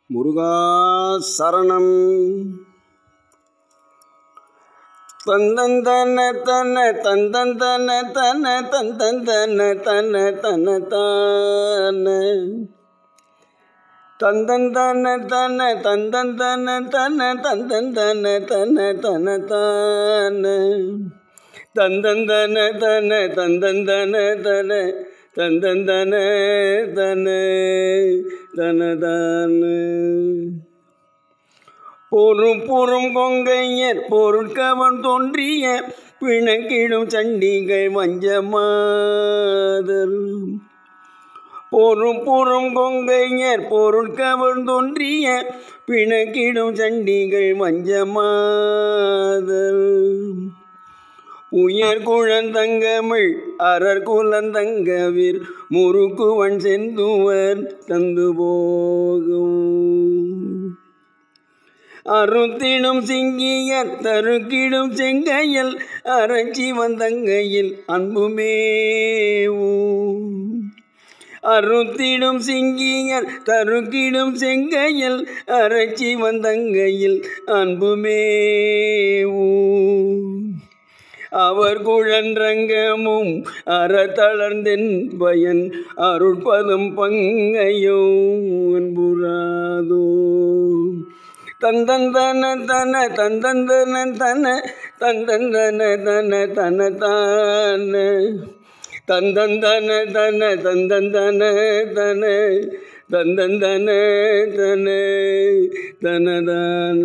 முருகா சரணம் தந்தந்தன தன தந்தந்தன தன தந்தந்தன தன தன தான தந்தந்தன தன தந்தந்தன தன தந்தந்தன தன தன தான தந்தந்தன தன தந்தந்தன தன தந்தந்தன தன தனதான பொறும் பொறும் கொங்கையர் பொருட்கவன் தோன்றிய பிணக்கிடும் சண்டிகை வஞ்சமாதல் பொறும் பொறும் கொங்கையர் பொருட்கவன் தோன்றிய பிணக்கிடும் சண்டிகை வஞ்சமாதல் உயர் குழந்தங்கமிழ் அரர் குலந்தங்கவிர் முறுக்குவன் செந்துவர் தந்து போகும் அறுத்திடும் சிங்கியர் தருக்கிடும் செங்கையில் அரைச்சி வந்தங்கையில் அன்புமேவும் அறுத்திடும் சிங்கியர் தருக்கிடும் செங்கையில் அரைச்சி வந்தங்கையில் அன்புமேவும் அவர் குழன்றங்கமும் அறத்தளர்ந்தென் பயன் அருட்பதம் பங்கையோ அன்புராதோ தந்தந்தன தன தந்தந்தன தன தந்தந்தன தன தன தான தந்தந்தன தன தந்தந்தன தன தந்தந்தன தன தனதான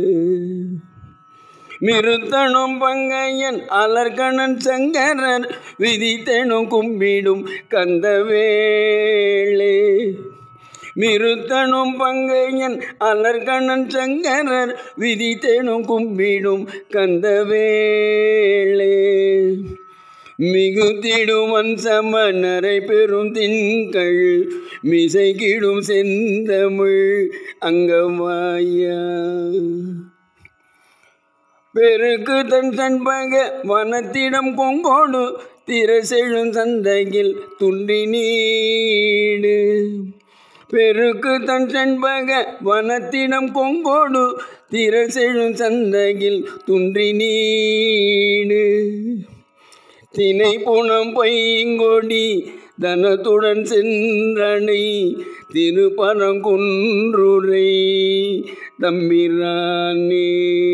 மிருத்தனும் பங்கையன் அலர்கணன் சங்கரன் விதித்தனும் கும்பிடும் கந்தவேளே மிருத்தனும் பங்கையன் அலர்கணன் சங்கரர் விதித்தனும் கும்பிடும் கந்தவேளே மிகுத்திடுமன் சமணரை பெரும் திங்கள் மிசைகிடும் செந்தமிழ் அங்கமாயா பெருக்கு தன் சண்பக வனத்திடம் கொங்கோடு திரசெழும் சந்தையில் துண்டி நீடு பெருக்கு தன் செண்பக வனத்திடம் கொங்கோடு திரசெழும் சந்தையில் துன்றி நீடு தினை புனம் பைங்கொடி தனத்துடன் சென்றனை திருப்பரங்குன்றுரை தம்பிரானே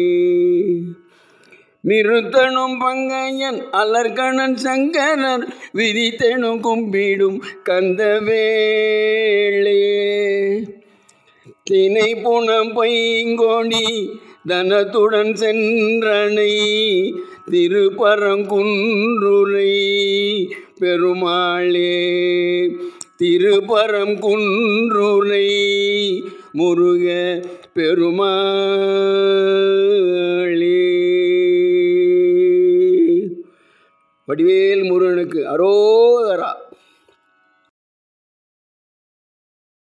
நிறுத்தனும் பங்கையன் அலர்கணன் சங்கரர் விதித்தனும் கும்பிடும் கந்தவேளே தினை புனம் பைங்கோடி தனத்துடன் சென்றனை திருப்பரங்குன்றுரை பெருமாளே திருப்பரம் குன்றுரை முருக பெருமாளே வடிவேல் முருகனுக்கு அரோகரா